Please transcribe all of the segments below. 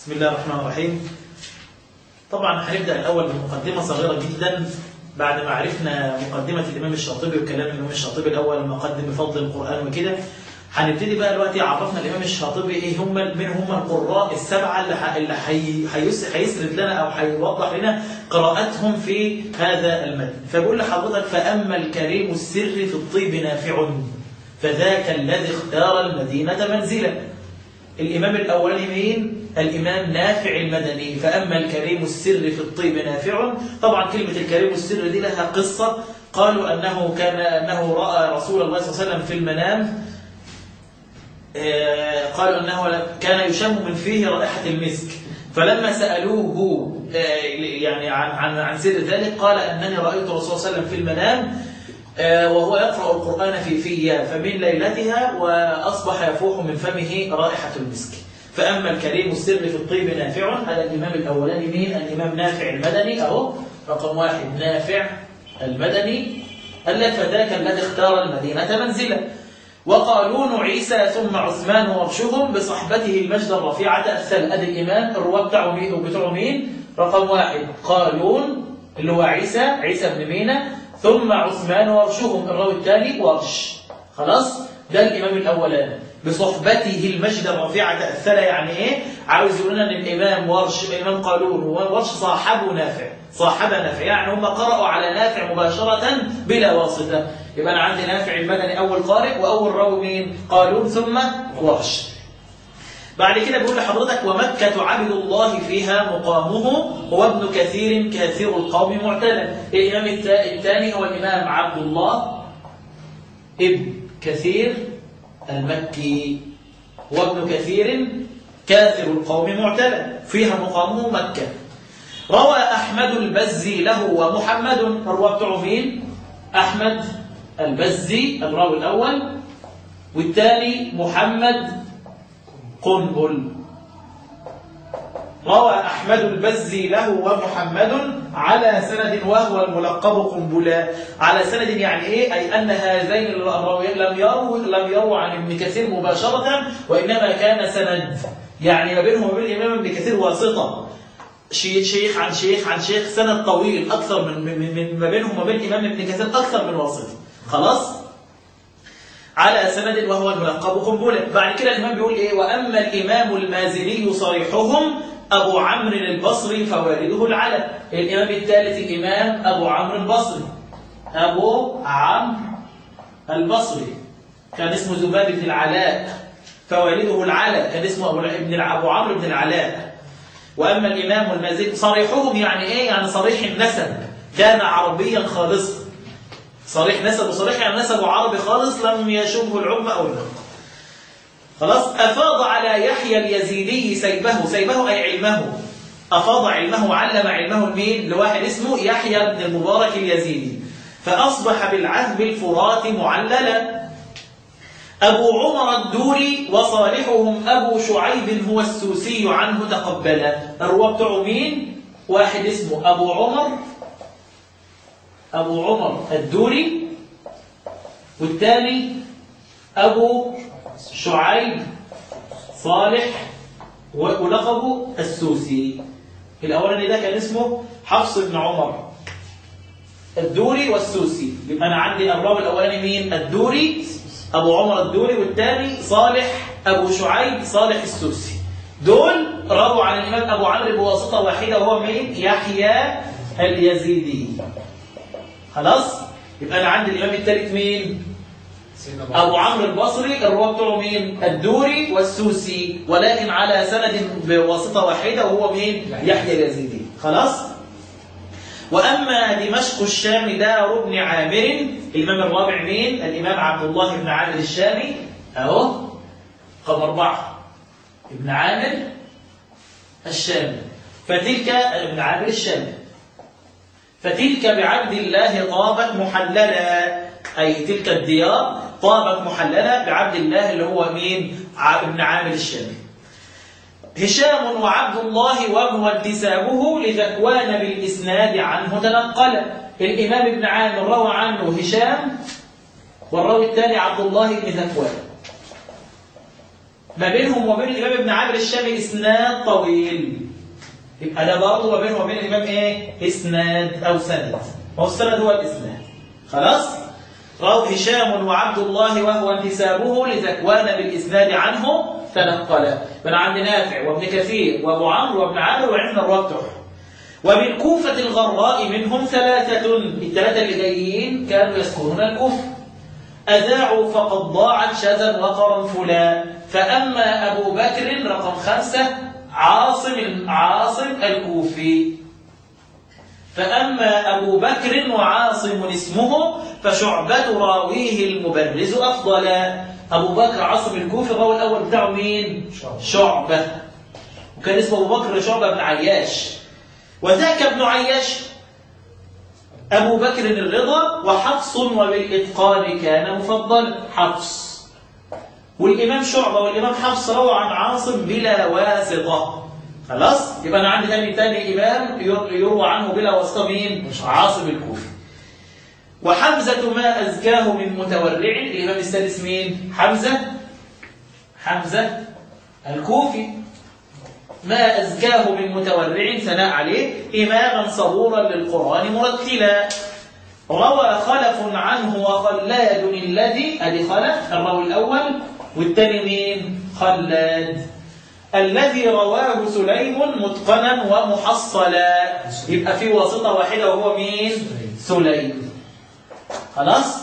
بسم الله الرحمن الرحيم طبعا هنبدأ الأول بمقدمة صغيرة جدا بعد ما عرفنا مقدمة الإمام الشاطبي وكلام الإمام الشاطبي الأول مقدم بفضل القرآن وكده هنبتدي بقى دلوقتي عرفنا الإمام الشاطبي إيه هم من هم القراء السبعة اللي ح- اللي حي- هيس- هيسرد لنا أو هيوضح لنا قراءتهم في هذا المتن فبقول لحضرتك فأما الكريم السر في الطيب نافع فذاك الذي اختار المدينة منزلا الإمام الأولاني مين؟ الإمام نافع المدني فأما الكريم السر في الطيب نافع طبعا كلمة الكريم السر دي لها قصة قالوا أنه كان أنه رأى رسول الله صلى الله عليه وسلم في المنام آه، قالوا أنه كان يشم من فيه رائحة المسك فلما سألوه آه، يعني عن عن عن سر ذلك قال أنني رأيت الرسول صلى الله عليه وسلم في المنام آه، وهو يقرأ القرآن في فيا فمن ليلتها وأصبح يفوح من فمه رائحة المسك فأما الكريم السر في الطيب نافع هذا الإمام الأولاني مين؟ الإمام نافع المدني أهو رقم واحد نافع المدني قال لك فذاك الذي اختار المدينة منزلا وقالون عيسى ثم عثمان ورشهم بصحبته المجد الرفيعة الثل أدي الإمام الرواة بتاعه مين وبتوعه مين؟ رقم واحد قالون اللي هو عيسى عيسى بن مينا ثم عثمان ورشهم الراوي الثاني ورش خلاص ده الإمام الأولاني بصحبته المجد الرفيعة الثلى يعني إيه؟ عاوز يقول لنا إن الإمام ورش الإمام قالون وورش صاحبه نافع صاحب نافع يعني هم قرأوا على نافع مباشرة بلا واسطة يبقى أنا عندي نافع المدني أول قارئ وأول راوي مين؟ قالون ثم ورش بعد كده بيقول لحضرتك ومكة عبد الله فيها مقامه هو ابن كثير كثير القوم معتدى الإمام التا- الثاني هو الإمام عبد الله ابن كثير المكي هو ابن كثير كاثر القوم معتدى فيها مقامه مكة روى أحمد البزي له ومحمد الرواة بتوعه مين؟ أحمد البزي الراوي الأول والثاني محمد قنبل روى أحمد البزي له ومحمد على سند وهو الملقب قنبلا على سند يعني إيه أي أن هذين الراويين لم يروا لم يروا عن ابن كثير مباشرة وإنما كان سند يعني ما بينهم وبين الإمام ابن كثير واسطة شي- شيخ عن شيخ عن شيخ سند طويل أكثر من من من ما بينهم وبين الإمام ابن كثير أكثر من واسطة خلاص على سند وهو الملقب قنبلة بعد كده الإمام بيقول إيه وأما الإمام المازني صريحهم أبو عمرو البصري فوالده العلى الإمام الثالث الإمام أبو عمرو البصري أبو عمرو البصري كان اسمه ذباب بن العلاء فوالده العلاء كان اسمه أبو ابن الع- أبو عمرو بن العلاء وأما الإمام المازني صريحهم يعني إيه يعني صريح النسب كان عربيا خالصا صريح نسب وصريح يعني نسب عربي خالص لم يشبه العمة أو النقطة خلاص أفاض على يحيى اليزيدي سيبه سيبه أي علمه أفاض علمه وعلم علمه لمين لواحد اسمه يحيى بن المبارك اليزيدي فأصبح بالعذب الفرات معللا أبو عمر الدوري وصالحهم أبو شعيب هو السوسي عنه تقبلا الرواة بتوعه مين واحد اسمه أبو عمر أبو عمر الدوري والثاني أبو شعيب صالح و- ولقبه السوسي الأولاني ده كان اسمه حفص بن عمر الدوري والسوسي يبقى أنا عندي الراوي الأولاني مين الدوري أبو عمر الدوري والثاني صالح أبو شعيب صالح السوسي دول رووا عن الإمام أبو عمرو بواسطة واحدة وهو مين يحيى اليزيدي خلاص يبقى أنا عندي الإمام الثالث مين أبو عمرو البصري الرواة بتوعه مين؟ الدوري والسوسي ولكن على سند بواسطة واحدة وهو مين؟ يحيى اليزيدي خلاص؟ وأما دمشق الشام دار ابن عامر الإمام الرابع مين؟ الإمام عبد الله بن عامر الشامي أهو رقم أربعة ابن عامر الشامي فتلك ابن عامر الشامي فتلك بعبد الله طابت محللا أي تلك الديار طابت محللة بعبد الله اللي هو مين ع- ابن عامر الشامي هشام وعبد الله وهو انتسابه لذكوان بالإسناد عنه تنقل الإمام ابن عامر روى عنه هشام والراوي الثاني عبد الله بن ذكوان ما بينهم وبين الإمام ابن عامر الشامي إسناد طويل يبقى ده برضه ما بينهم وبين الإمام إيه؟ إسناد أو سند هو السند هو الإسناد خلاص؟ رواه هشام وعبد الله وهو انتسابه لذكوان بالإسناد عنه تنقل من عند نافع وابن كثير وابو عمرو وابن عامر وعندنا الرواه بتوعهم وبالكوفة الغراء منهم ثلاثة الثلاثة اللي جايين كانوا يسكنون الكوفة أذاعوا فقد ضاعت شذا وقرنفلا فأما أبو بكر رقم خمسة عاصم عاصم الكوفي فأما أبو بكر وعاصم اسمه فشعبة راويه المبرز أفضلا أبو بكر عاصم الكوفي الراوي الأول بتاعه مين؟ شعبة وكان اسمه أبو بكر شعبة بن عياش وذاك ابن عياش أبو بكر الرضا وحفص وبالإتقان كان مفضل حفص والإمام شعبة والإمام حفص روى عن عاصم بلا واسطة خلاص يبقى أنا عندي ثاني ثاني إمام يروى عنه بلا واسطة مين عاصم الكوفي وحمزة ما أزكاه من متورع الإمام السادس مين حمزة حمزة الكوفي ما أزكاه من متورع ثناء عليه إماما صبورا للقرآن مرتلا روى خلف عنه وخلاد الذي أدي خلف الراوي الأول والثاني مين خلاد الذي رواه سليم متقنا ومحصلا يبقى في واسطة واحدة وهو مين سليم خلاص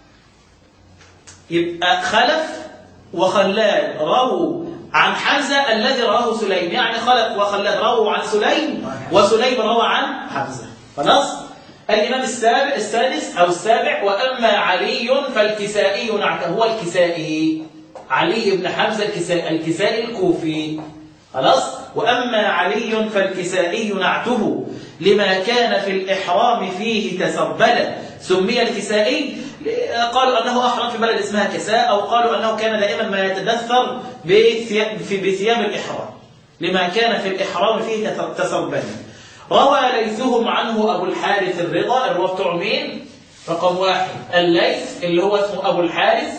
يبقى خلف وخلاد رووا عن حمزة الذي رواه سليم يعني خلف وخلاد رووا عن سليم وسليم روى عن حمزة خلاص الإمام السابع السادس أو السابع وأما علي فالكسائي نعته هو الكسائي علي بن حمزة الكسائي, الكسائي الكوفي خلاص وأما علي فالكسائي نعته لما كان في الإحرام فيه تسربلا سمي الكسائي قالوا أنه أحرم في بلد اسمها كساء أو قالوا أنه كان دائما ما يتدثر بثياب الإحرام لما كان في الإحرام فيه تسربلا روى ليثهم عنه أبو الحارث الرضا الرواة بتوع مين؟ رقم واحد الليث اللي هو اسمه أبو الحارث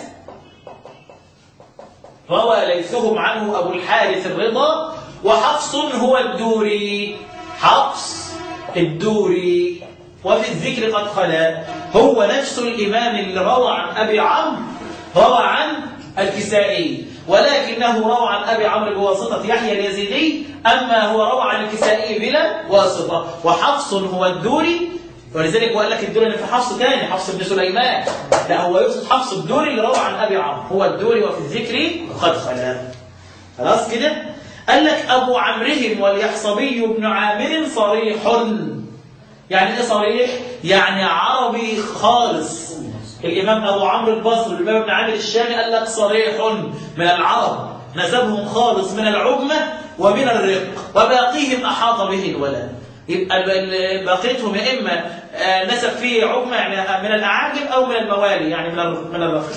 روى ليثهم عنه أبو الحارث الرضا وحفص هو الدوري حفص الدوري وفي الذكر قد خلا هو نفس الإمام اللي روى عن أبي عمرو روى عن الكسائي ولكنه روى عن أبي عمرو بواسطة يحيى اليزيدي أما هو روى عن الكسائي بلا واسطة وحفص هو الدوري ولذلك هو قال لك الدوري اللي في حفص تاني حفص بن سليمان لا هو يقصد حفص الدوري اللي روى عن أبي عمرو هو الدوري وفي الذكر قد خلا خلاص كده قال لك أبو عمرهم واليحصبي بن عامر صريح يعني ايه صريح يعني عربي خالص الامام ابو عمرو البصري الامام ابن عامر الشامي قال لك صريح من العرب نسبهم خالص من العجمه ومن الرق وباقيهم احاط به الولد يبقى بقيتهم يا اما نسب فيه عجمه يعني من الاعاجم او من الموالي يعني من من الرق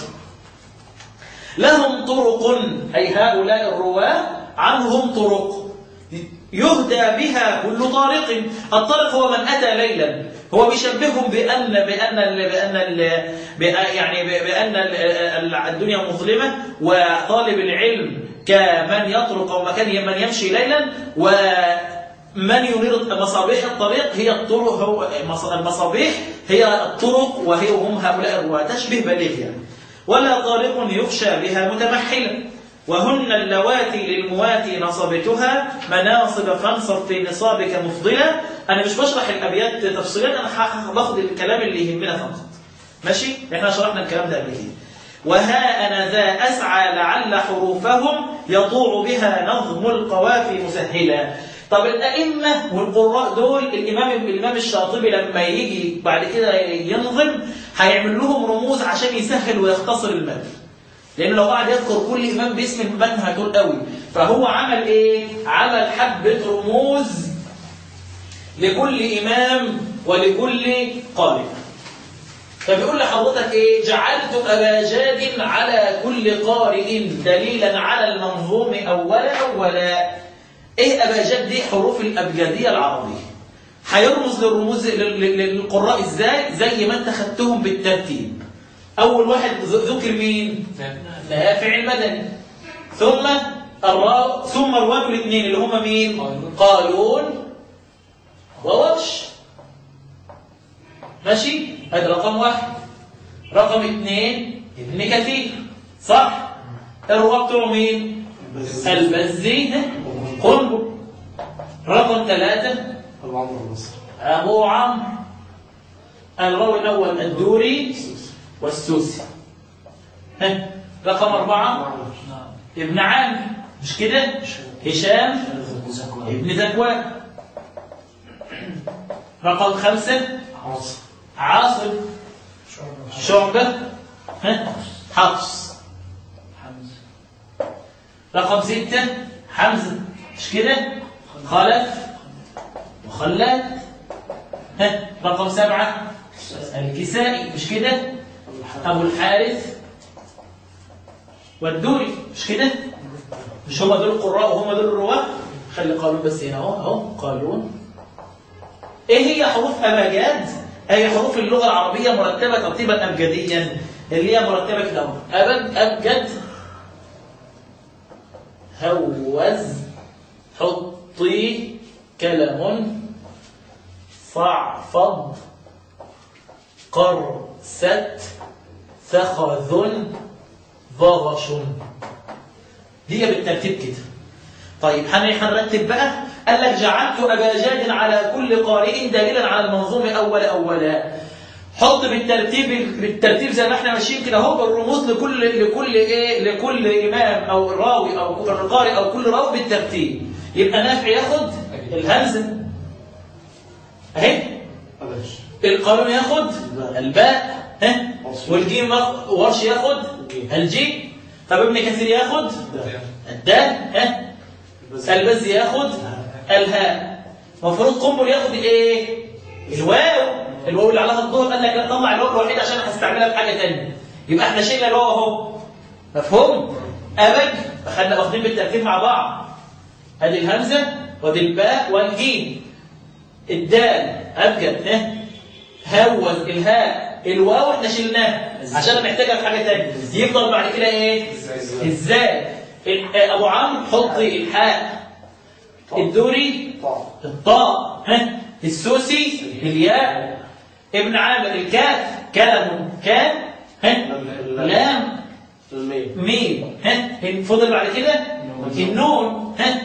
لهم طرق اي هؤلاء الرواه عنهم طرق يهدى بها كل طارق الطارق هو من أتى ليلا هو بيشبههم بأن بأن ال بأن ال يعني بأن ال الدنيا مظلمة وطالب العلم كمن يطرق أو مكان من يمشي ليلا ومن ينير مصابيح الطريق هي الطرق هو المصابيح هي الطرق وهي هم هؤلاء الرواة تشبه بليغ يعني ولا طارق يخشى بها متمحلا وهن اللواتي للمواتي نصبتها مناصب فانصب في نصابك مفضلة أنا مش بشرح الأبيات تفصيلا أنا باخد الكلام اللي يهمنا فقط ماشي؟ إحنا شرحنا الكلام ده قبل كده وها أنا ذا أسعى لعل حروفهم يطوع بها نظم القوافي مسهلا طب الأئمة والقراء دول الإمام الإمام الشاطبي لما يجي بعد كده ينظم هيعمل لهم رموز عشان يسهل ويختصر المتن لأنه لو قعد يذكر كل إمام باسم المتن هتقول قوي فهو عمل إيه؟ عمل حبة رموز لكل إمام ولكل قارئ فبيقول لحضرتك إيه؟ جعلت أبا جاد على كل قارئ دليلا على المنظوم أولا أولا إيه أبا جاد دي حروف الأبجدية العربية هيرمز للرموز للقراء إزاي؟ زي ما أنت خدتهم بالترتيب أول واحد ذكر مين؟ نافع المدني ثم الراء ثم الواو الاثنين اللي هم مين قالون وورش ماشي هذا رقم واحد رقم اثنين ابن كثير صح الرواة بتوع مين البزي قنبل رقم ثلاثة أبو عمرو النصر أبو عمرو الراوي الأول الدوري والسوسي ها رقم أربعة ابن عامر مش كده هشام ابن زكوان رقم خمسة عاصم عاصم شعبة ها حفص رقم ستة حمزة مش كده خلف وخلاد ها رقم سبعة الكسائي مش كده أبو الحارث والدوري مش كده مش هم دول القراء وهم دول الرواة خلي قالون بس هنا اهو اهو قالون ايه هي حروف ابجاد هي حروف اللغه العربيه مرتبه ترتيبا ابجديا اللي هي مرتبه كده اهو ابج ابجد هوز حطي كلم صعفض قرست ثخذ ضغش هي بالترتيب كده طيب هن- هنرتب بقى قال لك جعلت أبا جاد على كل قارئ دليلا على المنظومة أول أولا حط بالترتيب بالترتيب زي ما احنا ماشيين كده اهو الرموز لكل لكل ايه لكل امام او راوي او قارئ او كل راوي بالترتيب يبقى نافع ياخد الهمزه اهي أبش القانون ياخد الباء ها والجيم ياخد- ورش ياخد الجيم طب ابن كثير ياخد الدال ها البز ياخد الهاء المفروض قنبل ياخد الايه الواو الواو اللي عليها الظهر قال لك لا طلع الواو الوحيد عشان هستعملها في حاجه ثانيه يبقى احنا شلنا الواو اهو مفهوم ابج اخدنا واخدين بالترتيب مع بعض ادي الهمزه وادي الباء والجيم الدال ابجد ها هوز الهاء الواو احنا شلناها عشان محتاجها في حاجه ثانيه يفضل بعد كده ايه ازاي ال- ابو عمرو حطي الحاء الدوري طاع الطاء ها السوسي الياء ابن عامر الكاف كلم كان ها لام الميم ميم ها فضل بعد كده النون ها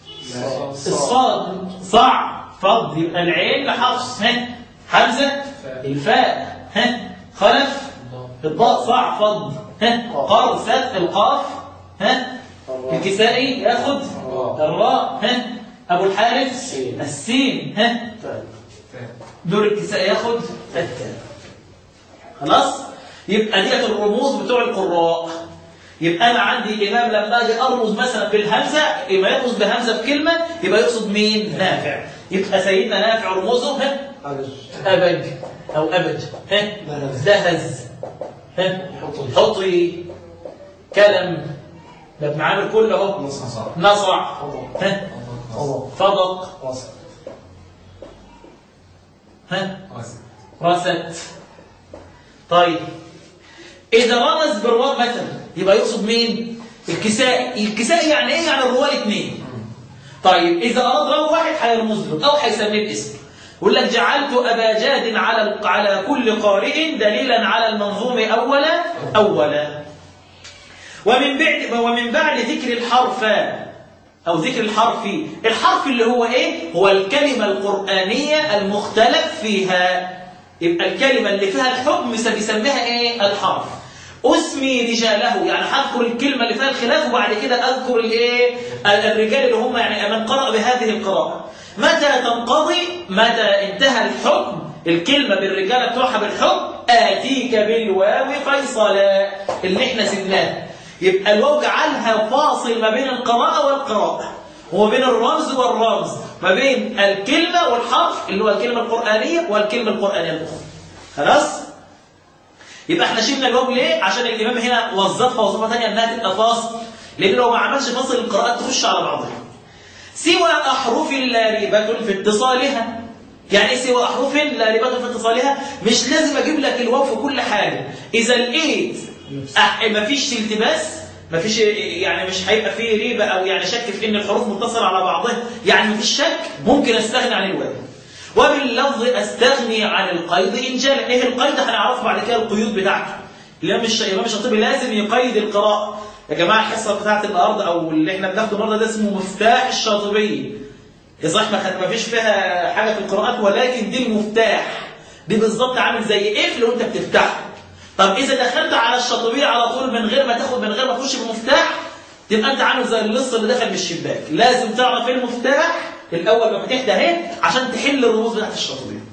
الصاد صع فض يبقى العين لحفص ها حمزه الفاء ها خلف الضاء صع فض ها قر سد القاف ها الكسائي ياخد الراء ها ابو الحارث السين ها تاء دور الكسائي ياخد التاء خلاص يبقى ديت الرموز بتوع القراء يبقى انا عندي امام لما اجي ارمز مثلا بالهمزه اما يرمز بهمزه بكلمه يبقى يقصد مين نافع يبقى سيدنا نافع رموزه ها أبش ابج او ابج ها دهز ها حطي كلم ده ابن عامر كله اهو نص صار نصع ها فضق وسط ها رست طيب إذا رمز بالراء مثلا يبقى يقصد مين؟ الكسائي الكسائي يعني إيه؟ يعني الرواة الاثنين طيب إذا أراد راوي واحد هيرمز له أو هيسميه باسم يقول لك جعلت أبا جاد على على كل قارئ دليلا على المنظوم أولا أولا ومن بعد ومن بعد ذكر الحرف أو ذكر الحرف الحرف اللي هو إيه؟ هو الكلمة القرآنية المختلف فيها يبقى الكلمة اللي فيها الحكم بيسميها إيه؟ الحرف أسمي رجاله يعني هذكر الكلمة اللي فيها الخلاف وبعد كده أذكر الإيه؟ الرجال اللي هم يعني من قرأ بهذه القراءة متى تنقضي متى انتهى الحكم الكلمة بالرجالة بتوعها بالحكم آتيك بالواو فيصلا اللي احنا سبناه يبقى الواو جعلها فاصل ما بين القراءة والقراءة وما بين الرمز والرمز ما بين الكلمة والحرف اللي هو الكلمة القرآنية والكلمة القرآنية الأخرى خلاص؟ يبقى احنا شلنا الواو ليه؟ عشان الإمام هنا وظفها وظيفة ثانية إنها تبقى فاصل لأن لو ما عملش فاصل القراءات تخش على بعضها سوى أحرف لا ريبة في اتصالها يعني ايه سوى أحرف لا ريبة في اتصالها مش لازم أجيب لك الواو في كل حاجة إذا لقيت أح... مفيش التباس مفيش يعني مش هيبقى فيه ريبة أو يعني شك في إن الحروف متصلة على بعضها يعني مفيش شك ممكن أستغني عن الواو وباللفظ أستغني عن القيد إن جاء إيه القيد هنعرف بعد كده القيود بتاعته الإمام الش- الإمام الشاطبي لازم يقيد القراءة يا جماعة الحصة بتاعت النهاردة أو اللي احنا بناخده النهارده ده اسمه مفتاح الشاطبي يا صح ما خد- ما فيش فيها حاجة في القراءات ولكن دي المفتاح دي بالظبط عامل زي قفل وانت بتفتحه طب إذا دخلت على الشاطبية على طول من غير ما تاخد من غير ما تخش بمفتاح تبقى انت عامل زي اللص اللي دخل من الشباك لازم تعرف ايه المفتاح الاول مفاتيح ده اهي عشان تحل الرموز بتاعت الشاطبية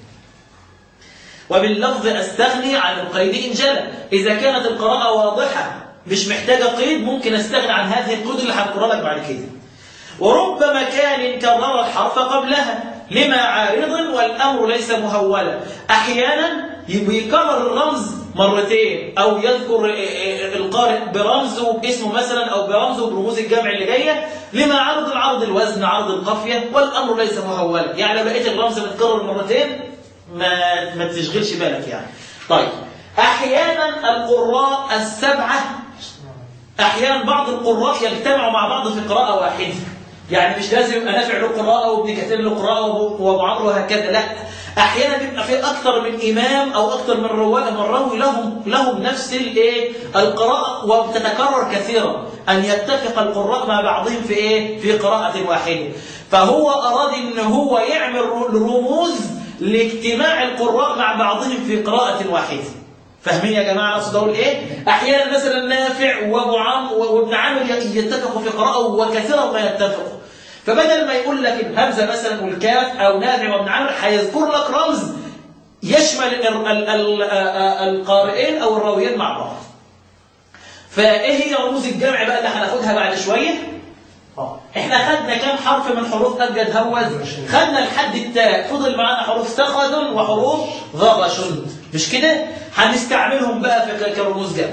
وباللفظ استغني عن القيد ان جلى اذا كانت القراءة واضحة مش محتاجة قيد ممكن استغني عن هذه القيود اللي هنقرأ لك بعد كده ورب مكان كرر الحرف قبلها لما عارض والأمر ليس مهولا أحيانا يكرر الرمز مرتين أو يذكر القارئ برمزه باسمه مثلا أو برمزه برموز الجمع اللي جاية لما عرض العرض الوزن عرض القافية والأمر ليس مهولا يعني لو لقيت الرمز متكرر مرتين ما ما تشغلش بالك يعني طيب أحيانا القراء السبعة احيانا بعض القراء يجتمعوا مع بعض في قراءه واحده يعني مش لازم يبقى نافع له قراءه وابن كثير له قراءه وابو عمرو وهكذا لا احيانا بيبقى في اكثر من امام او اكثر من رواه من راوي لهم لهم نفس الايه القراءه وبتتكرر كثيرا ان يتفق القراء مع بعضهم في ايه في قراءه واحده فهو اراد ان هو يعمل رموز لاجتماع القراء مع بعضهم في قراءه واحده فاهمين يا جماعه اقصد اقول ايه احيانا مثلا نافع وابو عمرو وابن عامر يتفقوا في قراءه وكثيرا ما يتفقوا فبدل ما يقول لك الهمزه مثلا والكاف او نافع وابن عامر هيذكر لك رمز يشمل ال- ال- ال- القارئين او الراويين مع بعض فايه هي رموز الجمع بقى اللي هناخدها بعد شويه اه احنا خدنا كام حرف من حروف ابجد هوز خدنا لحد التاء فضل معانا حروف سخذ وحروف ضغش مش كده هنستعملهم بقى في ك- كرموز جدول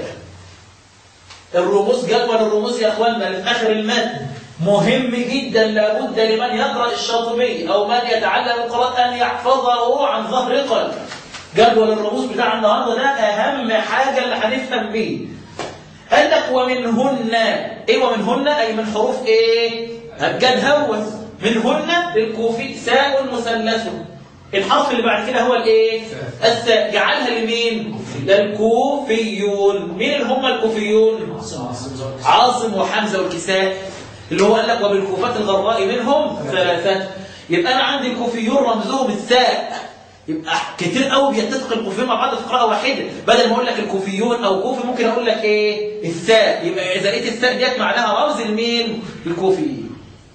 الرموز جدول الرموز يا اخواننا اللي في اخر المتن مهم جدا لابد لمن يقرا الشاطبي او من يتعلم القراءه ان يحفظه عن ظهر قلب جدول الرموز بتاع النهارده ده اهم حاجه اللي هنفهم بيه قال لك ومنهن ايه ومنهن اي من حروف ايه ابجد هوس منهن الكوفي ساء مثلث الحرف اللي بعد كده هو الايه الثاء جعلها لمين للكوفيون مين اللي هم الكوفيون عاصم وحمزه والكساء اللي هو قال لك وبالكوفات الغراء منهم ثلاثه يبقى انا عندي الكوفيون رمزهم الثاء يبقى كتير قوي بيتفق الكوفيون مع بعض في قراءه واحده بدل ما اقول لك الكوفيون او كوفي ممكن اقول لك ايه الثاء يبقى اذا لقيت الثاء ديت معناها رمز لمين الكوفيين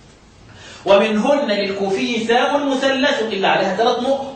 ومنهن للكوفي ثاء مثلث إلا عليها ثلاث نقط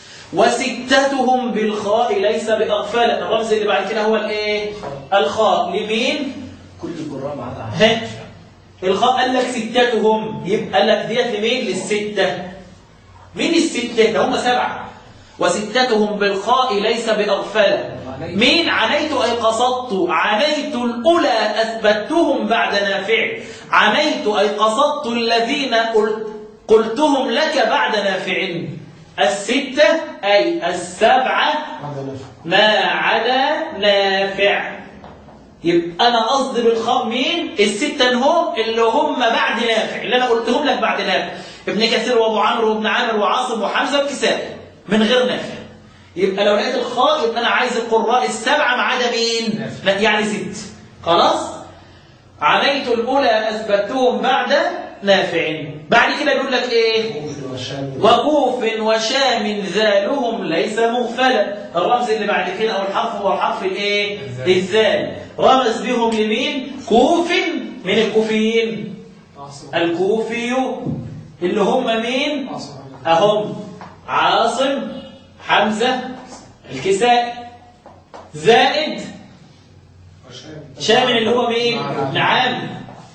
وستتهم بالخاء ليس بأغفال الرمز اللي بعد كده هو الايه الخاء لمين كل القراء ما عدا عن ها الخاء قال لك ستتهم يبقى قال لك ديت لمين للستة مين الستة ده هم سبعة وستتهم بالخاء ليس بأغفلة مين عنيت أي قصدت عنيت الأولى أثبتهم بعد نافع عنيت أي قصدت الذين قلت قلتهم لك بعد نافع الستة أي السبعة عدا نافع ما عدا نافع يبقى انا قصدي بالخاء مين السته هم اللي هم بعد نافع اللي انا قلتهم لك بعد نافع ابن كثير وابو عمرو وابن عامر وعاصم وحمزه والكسائي من غير نافع يبقى لو لقيت الخاء يبقى انا عايز القراء السبعه ما عدا مين نافع. لا يعني ست خلاص عنيت الاولى اثبتهم بعد نافع بعد كده بيقول لك ايه كوفي وشام وكوف وشام ذالهم ليس مغفلا الرمز اللي بعد كده او الحرف هو حرف الايه الذال. الذال رمز بهم لمين كوف من الكوفيين عاصم الكوفي اللي هم مين عاصم اهم عاصم حمزه الكساء زائد وشام شامل اللي هو مين نعم. ابن عامر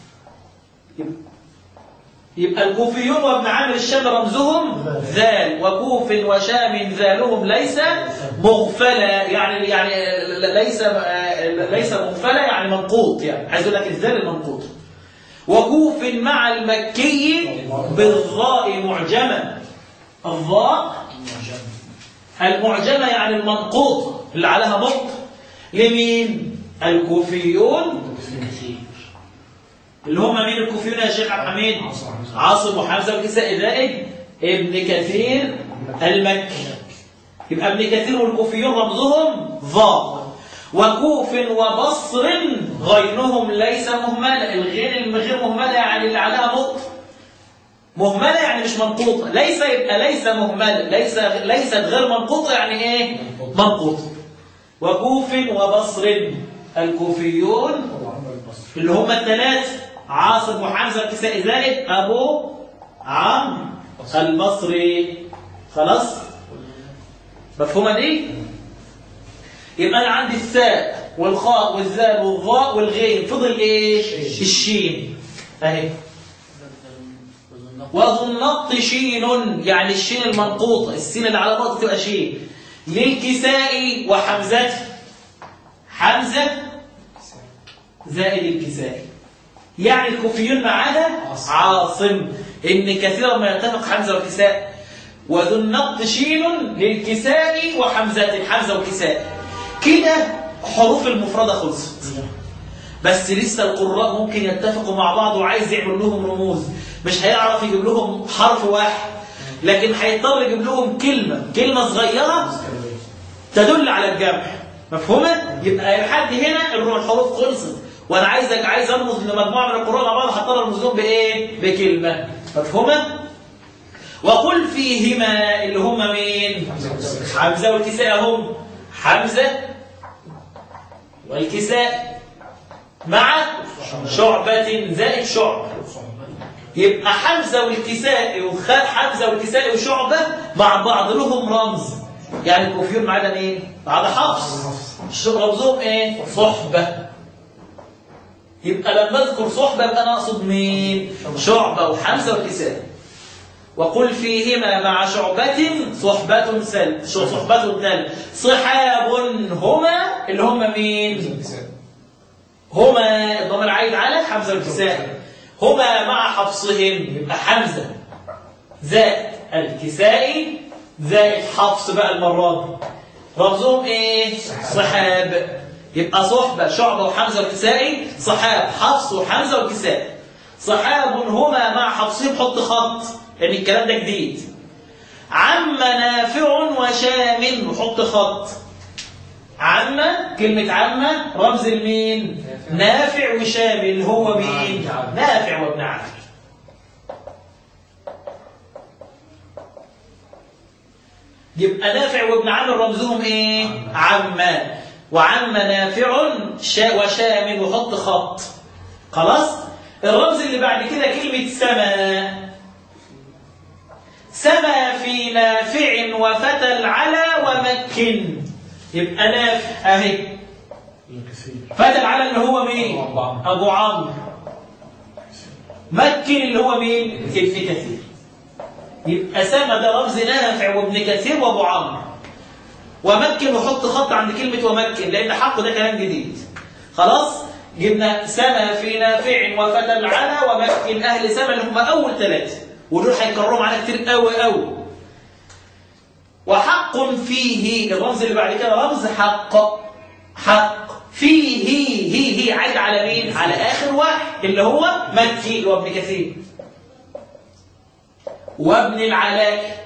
يبقى الكوفيون وابن عامر الشام رمزهم ذال وكوف وشام ذالهم ليس مغفلا يعني يعني ليس ليس مغفلا يعني منقوط يعني عايز اقول لك الذال المنقوط وكوف مع المكي بالظاء معجمه الظاء المعجمه يعني المنقوط اللي عليها نقط لمين الكوفيون اللي هم مين الكوفيون يا شيخ عبد الحميد عاصم وحمزة. عاصم وحمزه والكسائي زائد ابن كثير المكي يبقى ابن كثير والكوفيون رمزهم ظا وكوف وبصر غينهم ليس مهملة الغير الغير مهملة يعني اللي عليها نقطة مهملة يعني مش منقوطة ليس يبقى ليس مهملة ليس ليست غير منقوطة يعني ايه منقوطة وكوف وبصر الكوفيون وعمر البصري اللي هم الثلاثة عاصم وحمزة الكسائي زائد أبو عمرو البصري خلاص مفهومة دي يبقى أنا عندي الثاء والخاء والذال والظاء والغين فضل إيه الشين أهي وظنط شين يعني الشين المنقوطة السين اللي على بعض تبقى شين للكسائي وحمزة حمزة زائد الكسائي يعني الكوفيون ما عدا عاصم. عاصم ان كثيرا ما يتفق حمزه والكساء وذو النقد شين للكساء وحمزه حمزه والكساء كده حروف المفردة خلصت بس لسه القراء ممكن يتفقوا مع بعض وعايز يعمل لهم رموز مش هيعرف يجيب لهم حرف واحد لكن هيضطر يجيب لهم كلمة كلمة صغيرة تدل على الجمع مفهومة؟ يبقى لحد هنا الحروف خلصت وانا عايزك عايز ارمز لمجموعة من القراء مع بعض هضطر ارمز لهم بايه؟ بكلمة مفهومة؟ وقل فيهما اللي هم مين؟ حمزة والكساء هم حمزة والكساء مع شعبة زائد شعبة يبقى حمزة والكساء وخال حمزة والكساء وشعبة مع بعض لهم رمز يعني الكوفيون ما عدا مين؟ ما عدا حفص رمزهم ايه؟ صحبة يبقى لما اذكر صحبة يبقى انا اقصد مين؟ شعبة وحمزة والكساء وقل فيهما مع شعبة صحبة سل صحبة تل صحاب هما اللي هم مين؟ هما الضمير عايد على حمزة والكساء هما مع حفصهم يبقى حمزة زائد الكسائي زائد حفص بقى المرة دي رمزهم ايه؟ صحاب يبقى صحبة شعبة وحمزة والكسائي صحاب حفص وحمزة والكساء صحاب هما مع حفصهم حط خط يعني الكلام ده جديد عم نافع وشام وحط خط عم كلمة عم رمز المين نافع وشام اللي هو مين نافع وابن عامر يبقى نافع وابن عامر رمزهم ايه عما وعم نافع شا وشام وحط خط خلاص الرمز اللي بعد كده كلمة سما سما في نافع وفتى العلا ومكن يبقى نافع اهي فتى العلا اللي هو مين أبو عمرو. ابو عمرو مكن اللي هو مين ابن كثير يبقى سما ده رمز نافع وابن كثير وابو عمرو ومكن وحط خط عند كلمة ومكن لأن حقه ده كلام جديد خلاص جبنا سما في نافع وفتى العلا ومكن أهل سما اللي هم أول ثلاثة ودول هيكرروا معانا كتير قوي قوي وحق فيه الرمز اللي بعد كده رمز حق حق فيه هي هي عايد على مين على آخر واحد اللي هو مكي اللي هو ابن كثير وابن العلاء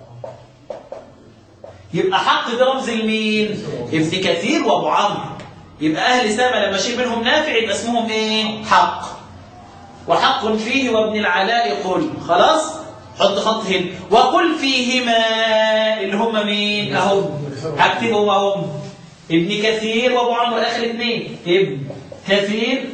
يبقى حق ده رمز المين ابن كثير وابو عمرو يبقى اهل سما لما شيء منهم نافع يبقى اسمهم ايه حق وحق فيه وابن العلاء قل خلاص حط خط هنا وقل فيهما اللي هم مين اهم هكتبهم اهم ابن كثير وابو عمرو اخر اثنين ابن كثير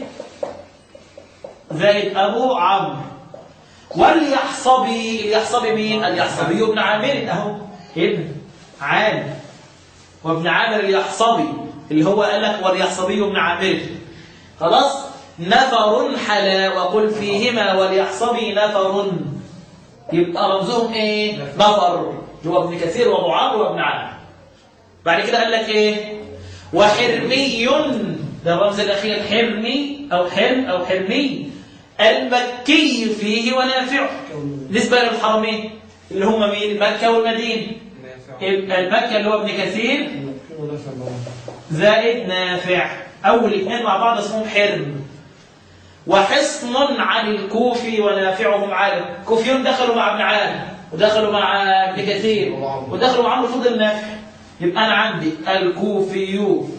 زائد ابو عمرو واليحصبي اليحصبي مين اليحصبي ابن عامر اهو ابن عامر وابن عامر اليحصبي اللي هو قال لك واليحصبي ابن عامر خلاص نفر حلا وقل فيهما واليحصبي نفر يبقى رمزهم ايه نفر اللي هو ابن كثير وابو عمرو وابن عامر بعد كده قال لك ايه وحرمي ده الرمز الاخير حرمي او حرم او حرمي المكي فيه ونافع نسبة للحرمين اللي هم مين مكة والمدينة المكة اللي هو ابن كثير زائد نافع أول اثنين مع بعض اسمهم حرم وحصن عن الكوفي ونافعهم عالم كوفيون دخلوا مع ابن عالم ودخلوا مع ابن كثير ودخلوا مع عمرو فضل نافع يبقى انا عندي الكوفيون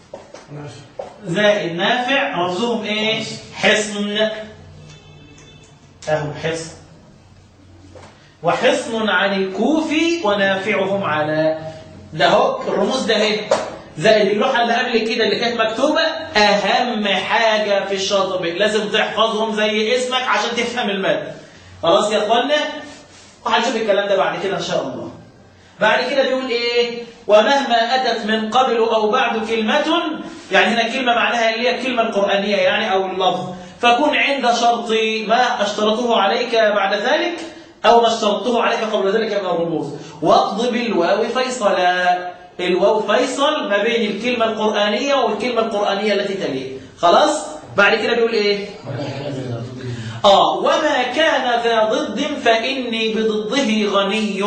زائد نافع رمزهم ايه حصن اهو حصن وحصن عن الكوفي ونافعهم على ده هو الرموز ده اهي زائد اللوحه اللي قبل كده اللي كانت مكتوبه اهم حاجه في الشاطبي لازم تحفظهم زي اسمك عشان تفهم الماده خلاص يا اخوانا وهنشوف الكلام ده بعد كده ان شاء الله بعد كده بيقول ايه ومهما اتت من قبل او بعد كلمه يعني هنا كلمه معناها اللي هي الكلمه القرانيه يعني او اللفظ فكن عند شرطي ما اشترطه عليك بعد ذلك او ما اشترطه عليك قبل ذلك من الرموز واقض بالواو فيصلا الواو فيصل ما بين الكلمه القرانيه والكلمه القرانيه التي تليه خلاص بعد كده بيقول ايه آه وما كان ذا ضد فإني بضده غني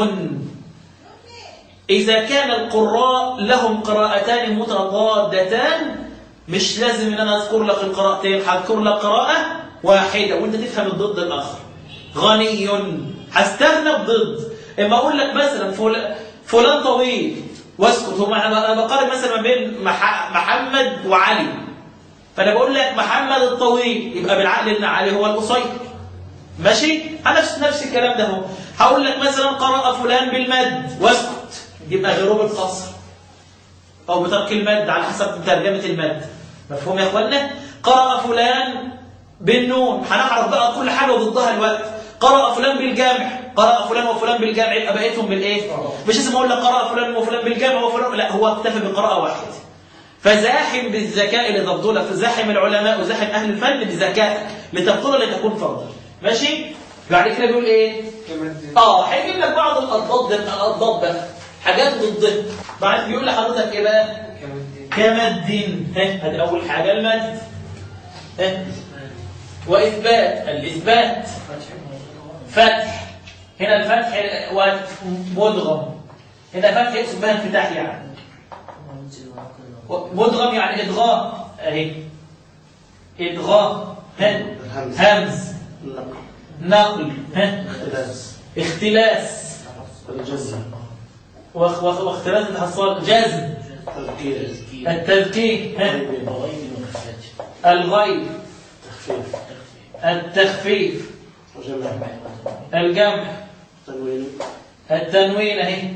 إذا كان القراء لهم قراءتان متضادتان مش لازم إن أنا أذكر لك القراءتين هذكر لك قراءة واحدة وأنت تفهم الضد الآخر غني هستغنى بضد إما أقول لك مثلا فل... فلان طويل واسكت هو أنا بقارن مثلا ما بين مح... محمد وعلي فانا بقول لك محمد الطويل يبقى بالعقل ان علي هو القصير ماشي نفس نفس الكلام ده هو هقول لك مثلا قرأ فلان بالمد واسكت يبقى غيره بالقصر او بترك المد على حسب ترجمه المد مفهوم يا اخوانا قرأ فلان بالنون هنعرف بقى كل حاجه وضدها الوقت قرأ فلان بالجامع قرأ فلان وفلان بالجامع يبقى بقيتهم بالايه مش لازم اقول لك قرأ فلان وفلان بالجامع وفلان لا هو اكتفى بقراءه واحده فزاحم بالذكاء لتفضل فزاحم العلماء وزاحم أهل الفن بذكائك لتفضل لتكون فضل ماشي بعد كده بيقول ايه اه هيجيب لك بعض الاضداد الاضداد بقى حاجات ضده بعد بيقول لحضرتك ايه بقى كمد ها ادي اول حاجه المد ها واثبات الاثبات فتح هنا الفتح ومدغم هنا فتح يقصد بها انفتاح يعني مدغم يعني ادغام اهي ادغام ها همز نقل ها اختلاس واخ- واخ- واختلاس الحصان جزم التذكير ها الغيب التخفيف الجمع التنوين اهي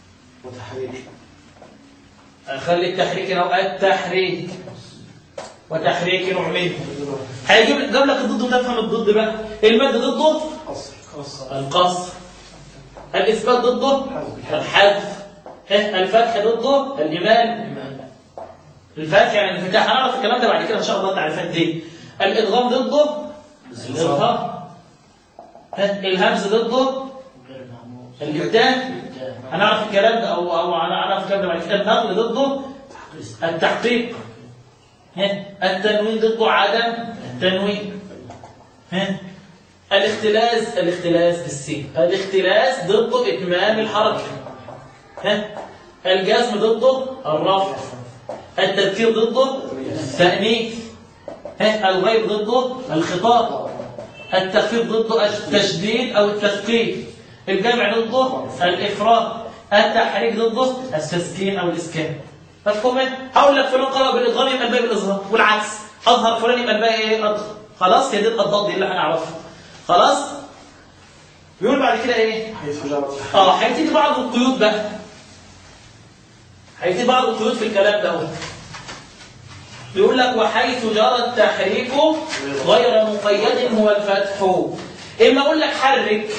خلي التحريك هنا التحريك وتحريك نوع منه هيجيب جاب لك الضد وتفهم الضد بقى المد ضده القصر الاثبات ضده الحذف ها، الفتح ضده الايمان الفتح يعني الانفتاح هنعرف الكلام ده بعد كده ان شاء الله تعريفات دي الادغام ضده الاظهار ها، الهمز ضده الابدال هنعرف الكلام ده او او هنعرف الكلام ده بعد كده النقل ضده التحقيق ها التنوين ضده عدم التنوين ها الاختلاس الاختلاس بالسين الاختلاس ضده اتمام الحركه ها الجزم ضده الرفع التذكير ضده التأنيث ها الغيب ضده الخطاب التخفيف ضده التشديد او التثقيل الجمع ضده الافراط التحريك ضده التسكين او الاسكان مفهوم هقول لك فلان قرأ بالادغام يبقى الباقي بالاظهار والعكس اظهر فلان يبقى الباقي ايه اضغط خلاص هي دي الضاد دي اللي هنعرفها خلاص بيقول بعد كده ايه اه هيبتدي بعض القيود بقى هيبتدي بعض القيود في الكلام ده اهو بيقول لك وحيث جرى التحريك غير مقيد هو الفتح اما اقول لك حرك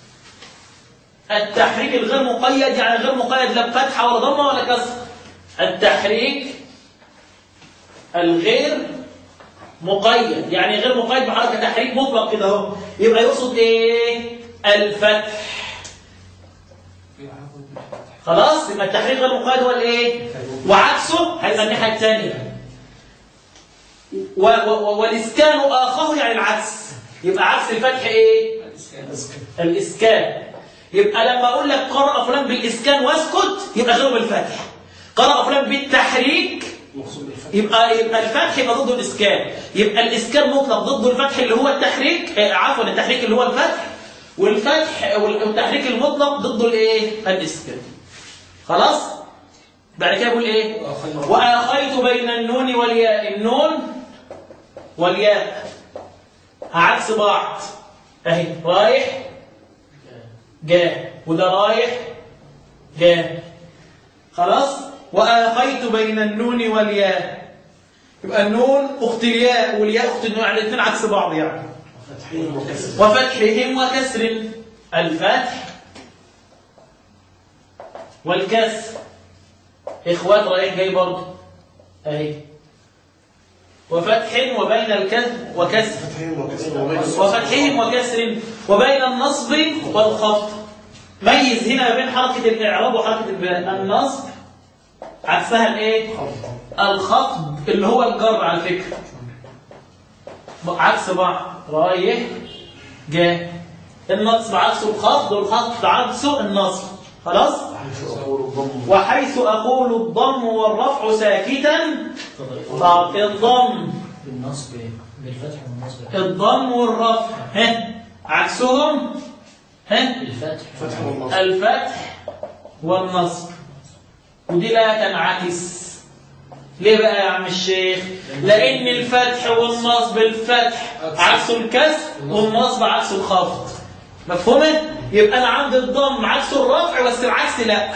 التحريك الغير مقيد يعني غير مقيد لا بفتحه ولا ضمه ولا كسر التحريك الغير مقيد يعني غير مقيد بحركه تحريك مطلق كده اهو يبقى يقصد ايه الفتح خلاص يبقى التحريك غير مقيد هو الايه وعكسه هيبقى الناحيه الثانيه و- و- والاسكان اخاه يعني العكس يبقى عكس الفتح ايه الاسكان يبقى لما اقول لك قرأ فلان بالاسكان واسكت يبقى غير بالفتح قرأ فلان بالتحريك المقصود بالفتح يبقى يبقى الفتح يبقى ضده الاسكان يبقى الاسكان مطلق ضده الفتح اللي هو التحريك آه، عفوا التحريك اللي هو الفتح والفتح والتحريك المطلق ضده الايه الاسكان خلاص بعد كده بيقول ايه وآخيت- واخيت بين النون والياء النون والياء عكس بعض اهي رايح جاء وده رايح جاء خلاص واخيت بين النون والياء يبقى النون اخت الياء والياء اخت النون يعني الاثنين عكس بعض يعني فتحين وكسر وفتحهم وكسر الفتح والكسر اخوات رايح جاي برضه اهي وفتح وبين الكسر وكسر فتحين وكسر وبين وفتحهم وكسر وبين النصب والخفض ميز هنا بين حركة الإعراب وحركة البناء النصب عكسها الايه الخفض اللي هو الجر على فكرة عكس بعض رايح جاء النصب عكسه الخفض والخفض عكسه النصب خلاص أقول الضم وحيث أقول الضم والرفع ساكتا طب الضم بالنصب بالفتح والنصب الضم والرفع ها عكسهم ها بالفتح فتح والنصب الفتح والنصب ودي لا تنعكس ليه بقى يا عم الشيخ لان الفتح والنصب الفتح عكس الكسر والنصب عكس الخفض مفهومه يبقى انا عندي الضم عكس الرفع بس العكس لا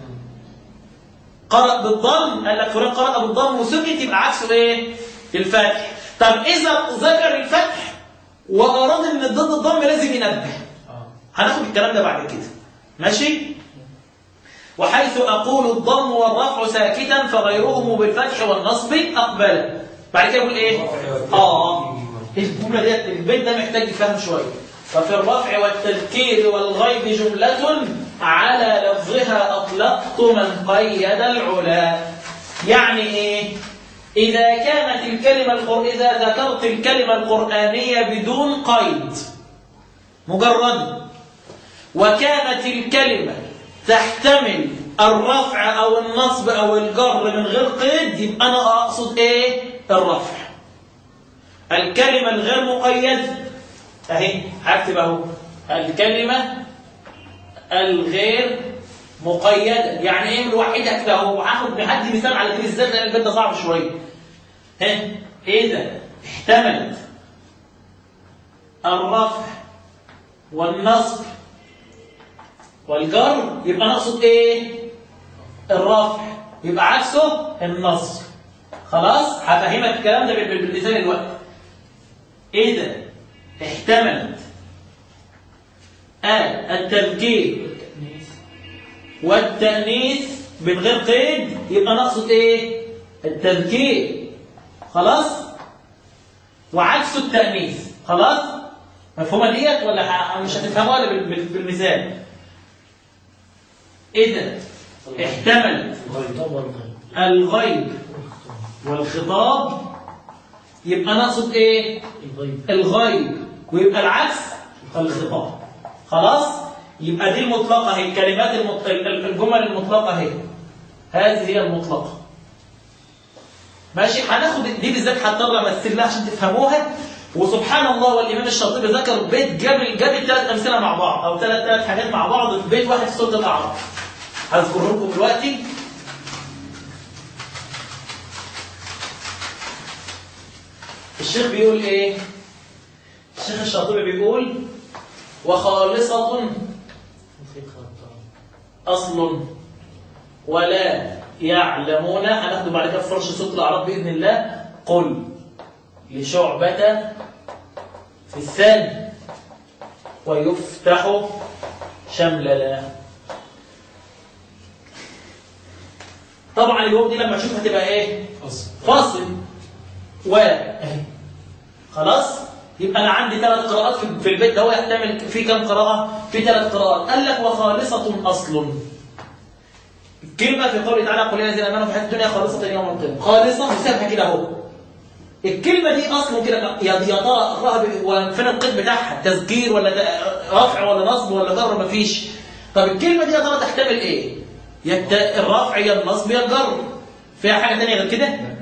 قرأ بالضم قال لك فلان قرأ بالضم وسكت يبقى عكسه ايه الفتح طب اذا ذكر الفتح واراد ان ضد الضم لازم ينبه اه هناخد الكلام ده بعد كده ماشي وحيث أقول الضم والرفع ساكتا فغيرهم بالفتح والنصب أقبل بعد كده يقول إيه آه الجملة ديت البيت ده محتاج يفهم شوية وفي الرفع والتذكير والغيب جملة على لفظها أطلقت من قيد العلا يعني إيه إذا كانت الكلمة القر... إذا ذكرت الكلمة القرآنية بدون قيد مجرد وكانت الكلمة تحتمل الرفع أو النصب أو الجر من غير قيد يبقى أنا أقصد إيه؟ الرفع الكلمة الغير مقيدة أهي هكتب أهو الكلمة الغير مقيدة يعني إيه من واحد هكتب أهو هاخد بحد مثال على كده إزاي لأن البيت ده صعب شوية ها إيه ده؟ احتملت الرفع والنصب والجر يبقى نقصد ايه الرفع يبقى عكسه النصب خلاص هفهمك الكلام ده بال- بالمثال الوقت ايه ده احتملت آه التذكير والتأنيث من غير قيد يبقى نقصد ايه التذكير خلاص وعكسه التأنيث خلاص مفهومة ديت ولا ه- مش هتفهموها إلا بال- بال- بالمثال إذا احتمل الغيب والغيب الغيب والخطاب يبقى نقصد ايه الغيب الغيب ويبقى العكس الخطاب خلاص يبقى دي المطلقة هي الكلمات المط... ال- ال- الجمل المطلقة هي هذه هي المطلقة ماشي هناخد دي بالذات هضطر امثل لها عشان تفهموها وسبحان الله والامام الشاطبي ذكر بيت جاب جاب الثلاث امثله مع بعض او ثلاث ثلاث حاجات مع بعض في بيت واحد في سوره الاعراف هذكره لكم دلوقتي الشيخ بيقول ايه الشيخ الشاطبي بيقول وخالصة وفي خطأ أصل ولا يعلمون هناخده بعد كده في فرش صوت الأعراب بإذن الله قل لشعبة في الثاني ويفتح شمللا طبعا الواو دي لما تشوفها تبقى ايه فصل فاصل و اهي خلاص يبقى انا عندي ثلاث قراءات في- في البيت ده هو يحتمل في كم قراءه في ثلاث قراءات قال لك وخالصه اصل الكلمه في قوله تعالى قل يا الذين امنوا في حياه الدنيا خالصه يوم القيامه خالصه وسابها كده اهو الكلمه دي اصلا كده يا يا ترى اقراها ب- وفين القيد بتاعها تذكير ولا ت- رفع ولا نصب ولا جر مفيش طب الكلمه دي يا ترى تحتمل ايه يا الت- الرفع يا النصب يا الجر فيها حاجه ثانيه غير كده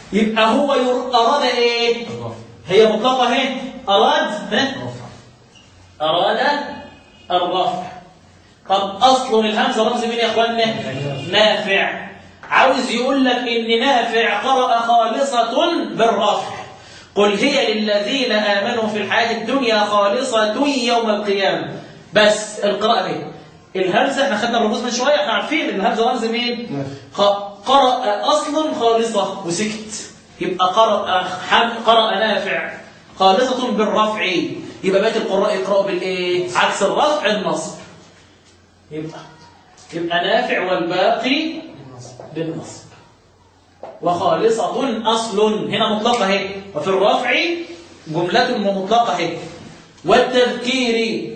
يبقى هو ير- أراد إيه هي مطلقة اهي أراد ها؟ أراد الرفع طب أصل الهمزة رمز مين يا أخوانا نافع عاوز يقول لك إن نافع قرأ خالصة بالرفع قل هي للذين آمنوا في الحياة الدنيا خالصة يوم القيامة بس القراءة دي الهمزة احنا خدنا الرموز من شوية احنا عارفين ان الهمزة رمز مين خ- قرأ أصل خالصة وسكت يبقى قرأ حم قرأ نافع خالصة بالرفع يبقى بقية القراء يقرأوا بالإيه؟ عكس الرفع النصب يبقى يبقى نافع والباقي بالنصب وخالصة أصل هنا مطلقة اهي وفي الرفع جملة مطلقة اهي والتذكير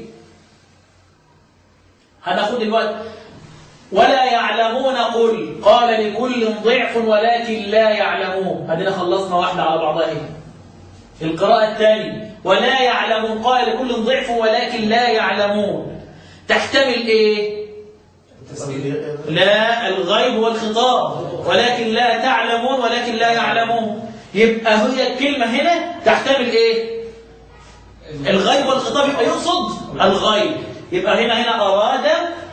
هناخد الوقت ولا يعلمون قل قال لكل ضعف ولكن لا يعلمون ادينا خلصنا واحدة على بعضها اهي القراءة الثانية ولا يعلمون قال لكل ضعف ولكن لا يعلمون تحتمل ايه لا الغيب والخطاب ولكن لا تعلمون ولكن لا يعلمون يبقى هي الكلمة هنا تحتمل ايه الغيب والخطاب يبقى يقصد الغيب يبقى هنا هنا أراد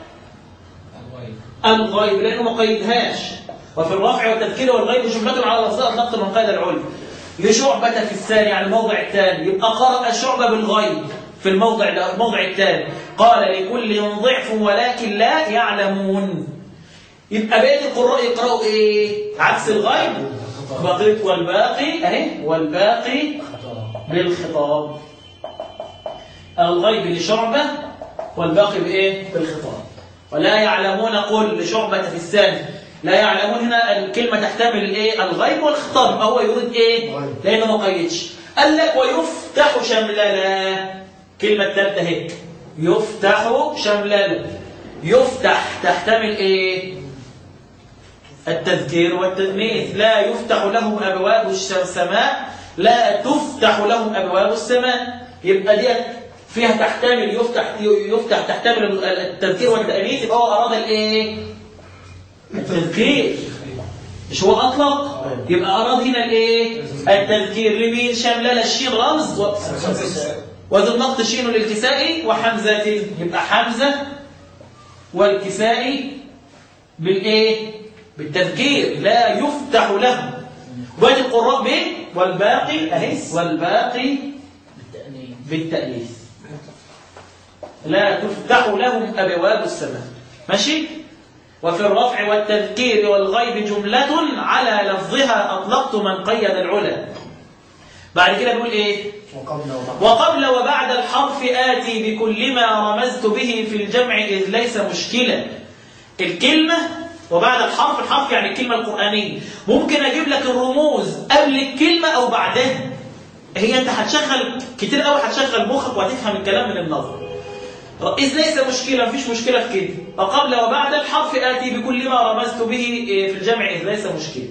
الغيب لأنه ما قيدهاش وفي الرفع والتذكير والغيب جملة على لفظها النقط من قيد العلم لشعبة في الثاني على الموضع الثاني يبقى قرأ شعبة بالغيب في الموضع ده الموضع الثاني قال لكل ضعف ولكن لا يعلمون يبقى بقية القراء يقرأوا ايه عكس الغيب بقيت والباقي اهي والباقي بالخطاب الغيب لشعبة والباقي بايه بالخطاب ولا يعلمون قل لشعبة في الثاني لا يعلمون هنا الكلمة تحتمل الايه الغيب والخطاب هو يريد ايه غيب. لانه ما قيدش قال لك ويفتح شملنا كلمة ثالثة هيك يفتح شملنا يفتح تحتمل ايه التذكير والتدنيث لا يفتح لهم أبواب السماء لا تفتح لهم أبواب السماء يبقى دي فيها تحتمل يفتح يفتح تحتمل التذكير والتأنيث يبقى هو أراد الإيه؟ التذكير مش هو أطلق؟ يبقى أراد هنا الإيه؟ التذكير لمين شملنا الشين رمز و... وذو النقط شين للكسائي وحمزة يبقى حمزة والكسائي بالإيه؟ بالتذكير لا يفتح له باقي القراء به والباقي أهي والباقي بالتأنيث بالتأليف لا تفتح لهم أبواب السماء ماشي وفي الرفع والتذكير والغيب جملة على لفظها أطلقت من قيد العلا بعد كده بيقول إيه وقبل وبعد وقبل وبعد الحرف آتي بكل ما رمزت به في الجمع إذ ليس مشكلة الكلمة وبعد الحرف الحرف يعني الكلمة القرآنية ممكن أجيب لك الرموز قبل الكلمة أو بعدها هي أنت هتشغل كتير قوي هتشغل مخك وهتفهم الكلام من النظر إذ ليس مشكلة مفيش مشكلة في كده وقبل وبعد الحرف آتي بكل ما رمزت به في الجمع إذ ليس مشكلة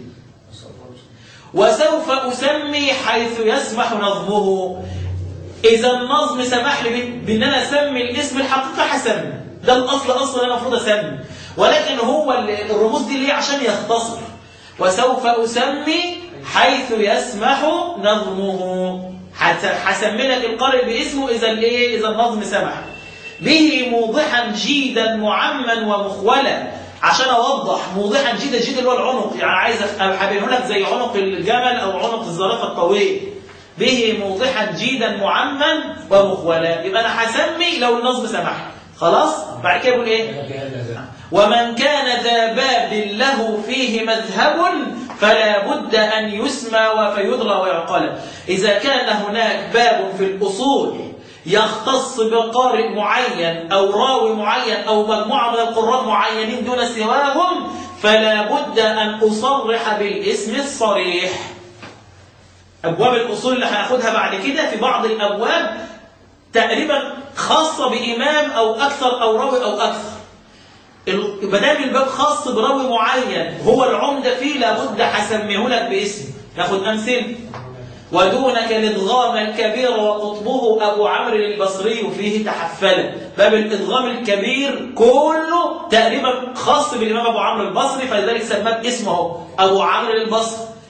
وسوف أسمي حيث يسمح نظمه إذا النظم سمح لي بأن أنا أسمي الاسم الحقيقة حسمي ده الأصل أصلا أنا المفروض أسمي ولكن هو ال- الرموز دي ليه عشان يختصر وسوف أسمي حيث يسمح نظمه حت- هسمي لك القارئ باسمه إذا الإيه إذا النظم سمح به موضحا جيدا معما ومخولا عشان اوضح موضحا جيدا جيدا اللي هو العنق يعني عايز احببه لك زي عنق الجمل او عنق الزرافه الطويل به موضحا جيدا معما ومخولا يبقى انا هسمي لو النصب سمح خلاص بعد كده يقول ايه ومن كان ذا باب له فيه مذهب فلا بد أن يسمى وفيدرى ويعقل إذا كان هناك باب في الأصول يختص بقارئ معين أو راوي معين أو مجموعة من القراء معينين دون سواهم فلا بد أن أصرح بالاسم الصريح أبواب الأصول اللي هناخدها بعد كده في بعض الأبواب تقريبا خاصة بإمام أو أكثر أو راوي أو أكثر ما دام الباب خاص براوي معين هو العمدة فيه لابد هسميه لك باسم ناخد أمثلة ودونك الإدغام الكبير وقطبه أبو عمرو البصري فيه تحفل باب الإدغام الكبير كله تقريبا خاص بالإمام أبو عمرو البصري فلذلك سماه اسمه أبو عمرو البصري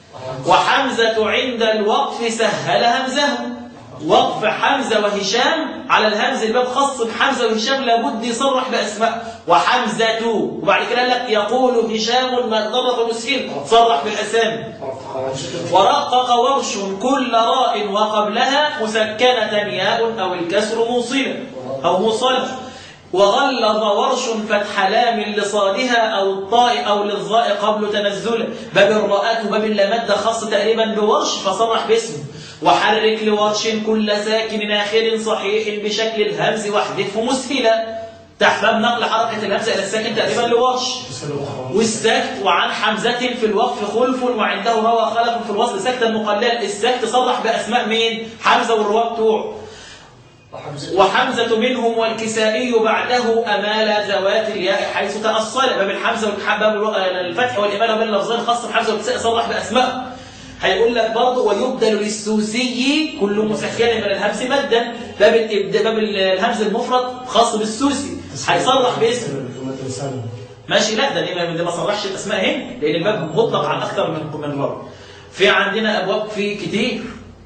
وحمزة عند الوقف سهل همزه وقف حمزة وهشام على الهمز الباب خاص بحمزة وهشام لابد يصرح بأسماء وحمزة وبعد كده قال لك يقول هشام ما ضرب مسهل صرح بالأسامي ورقق ورش كل راء وقبلها مسكنة ياء أو الكسر موصلة أو موصلة وغلظ ورش فتح لام لصادها أو الطاء أو للظاء قبل تنزله باب الراءات وباب اللامات ده خاص تقريبا بورش فصرح باسمه وحرك لورش كل ساكن آخر صحيح بشكل الهمز واحذفه مسهلا تحمل نقل حركة الهمزة إلى الساكن تقريبا لورش والسكت وعن حمزة في الوقف خلف وعنده روى خلف في الوصل سكتا مقللا السكت صرح بأسماء مين حمزة والرواة بتوعه وحمزة منهم والكسائي بعده أمال ذوات الياء حيث تأصل باب الحمزة باب الفتح والإمالة بين اللفظين خاص بحمزة والكسائي صرح بأسماء هيقول لك برضه ويبدل للسوسي كل مسكن من الهمز مدا باب الإبد- باب الهمز المفرد خاص بالسوسي هيصرح باسم ماشي لا ده دي ده ما صرحش الاسماء هنا لان الباب مطلق عن اكثر من من مره في عندنا ابواب في كتير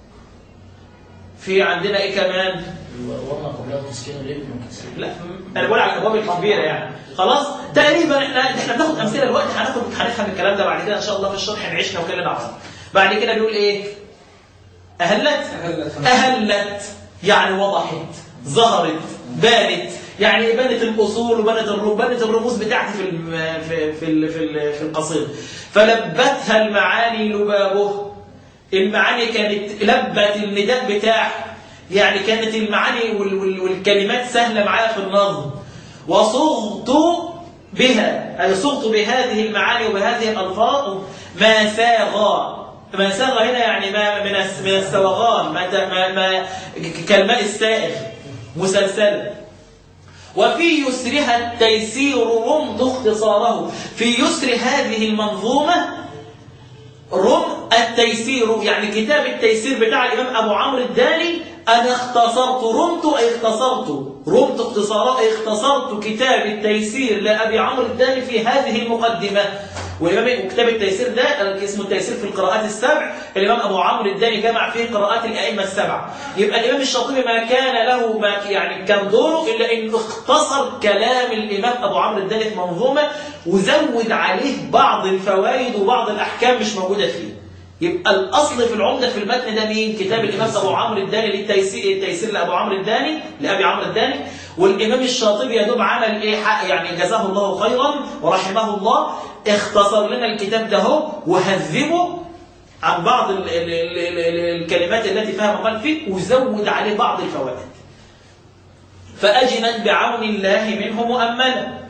في عندنا ايه كمان وما قبله تسكين الابن وكسر لا انا بقول على الابواب الكبيره يعني خلاص تقريبا احنا احنا بناخد امثله دلوقتي هناخد هنفهم الكلام ده بعد كده ان شاء الله في الشرح نعيشنا وكلنا نعرف بعد كده بيقول ايه اهلت اهلت يعني وضحت ظهرت بانت يعني بنت الاصول وبنت الرموز بنت الرموز بتاعتي في الم- في في ال- في, ال- في القصيده فلبتها المعاني لبابه المعاني كانت لبت النداء بتاعه يعني كانت المعاني وال- وال- والكلمات سهلة معايا في النظم وصغت بها أي صغت بهذه المعاني وبهذه الألفاظ ما ساغ ما ساغ هنا يعني ما من الس- من السوغان ما ت- ما ما ك- كالماء السائغ مسلسلا وفي يسرها التيسير رمض اختصاره في يسر هذه المنظومة رم التيسير يعني كتاب التيسير بتاع الإمام أبو عمرو الداني أنا اختصرت رمت أي اختصرت رمت اختصارات أي اختصرت كتاب التيسير لأبي عمرو الداني في هذه المقدمة والإمام وكتاب التيسير ده اسمه التيسير في القراءات السبع الإمام أبو عمرو الداني جمع فيه قراءات الأئمة السبع يبقى الإمام الشاطبي ما كان له ما يعني كان دوره إلا إنه اختصر كلام الإمام أبو عمرو الداني في منظومة وزود عليه بعض الفوائد وبعض الأحكام مش موجودة فيه يبقى الأصل في العمدة في المتن ده مين؟ كتاب الإمام أبو عمرو الداني للتيسير التيسير لأبو عمرو الداني لأبي عمرو الداني والإمام الشاطبي يا دوب عمل إيه حق يعني جزاه الله خيرا ورحمه الله اختصر لنا الكتاب ده هو وهذبه عن بعض ال ال ال ال ال الكلمات التي فيها مقال فيه وزود عليه بعض الفوائد فأجنت بعون الله منه مؤملا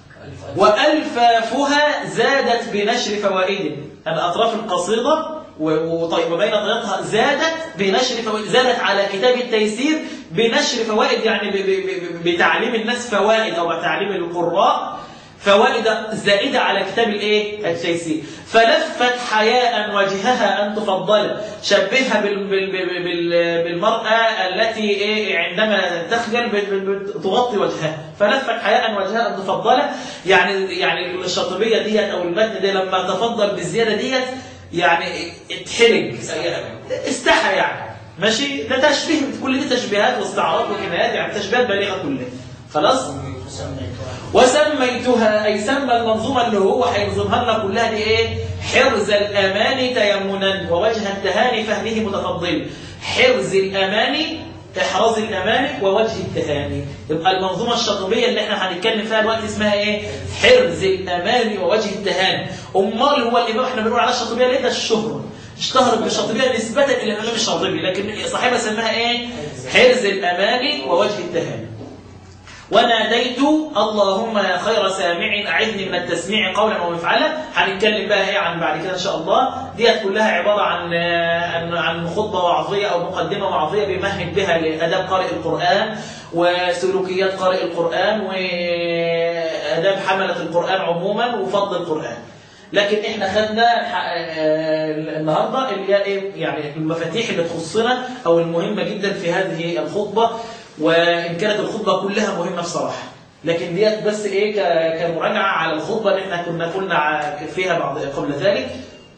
وألفافها زادت بنشر فوائد أن أطراف القصيدة وطيب وبين طريقها زادت بنشر فوائد زادت على كتاب التيسير بنشر فوائد يعني ب- ب- ب- بتعليم الناس فوائد أو بتعليم القراء فوائد زائدة على كتاب الايه التيسير فلفت حياء وجهها أن تفضل شبهها بال بال بال بال بالمرأة التي إيه عندما تخجل بت- بت- تغطي وجهها فلفت حياء وجهها أن تفضل يعني يعني الشاطبية ديت أو المتن ده لما تفضل بالزيادة ديت يعني اتحرج استحى يعني ماشي ده تشبيه كل دي تشبيهات واستعارات وكنايات يعني تشبيهات بالغة كلها خلاص فسميتها وسميتها أي سمى المنظومة اللي هو هينظمها لنا كلها دي إيه؟ حرز الأمان تيمنا ووجه التهاني فهمه متفضل حرز الأمان إحراز الأمان ووجه التهاني يبقى المنظومة الشاطبية اللي احنا هنتكلم فيها دلوقتي اسمها إيه؟ حرز الأمان ووجه التهاني أمال هو الإمام احنا بنقول على الشاطبية ليه ده الشهرة اشتهرت بالشاطبية نسبة إلى الإمام الشاطبي لكن صاحبها سماها إيه؟ حرز الأمان ووجه التهاني وناديت اللهم يا خير سامع أعذني من التسميع قولا ومفعلا هنتكلم بقى ايه عن بعد كده ان شاء الله ديت كلها عبارة عن عن عن خطبة وعظية او مقدمة وعظية بيمهد بها لأداب قارئ القرآن وسلوكيات قارئ القرآن وأداب حملة القرآن عموما وفضل القرآن لكن احنا خدنا ح- آه، النهارده اللي هي ايه يعني المفاتيح اللي تخصنا او المهمه جدا في هذه الخطبه وان كانت الخطبه كلها مهمه بصراحه لكن ديت بس ايه ك- كمراجعه على الخطبه اللي احنا كنا قلنا ع- فيها بعض قبل ذلك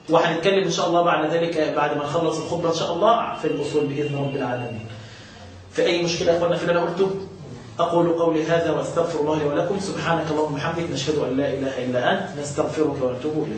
وهنتكلم إن شاء الله بعد ذلك بعد ما نخلص الخطبة إن شاء الله في الأصول بإذن رب العالمين في أي مشكلة يا أخوانا في اللي أنا قلته أقول قولي هذا وأستغفر الله لي ولكم سبحانك اللهم وبحمدك نشهد أن لا إله إلا أنت نستغفرك ونتوب إليك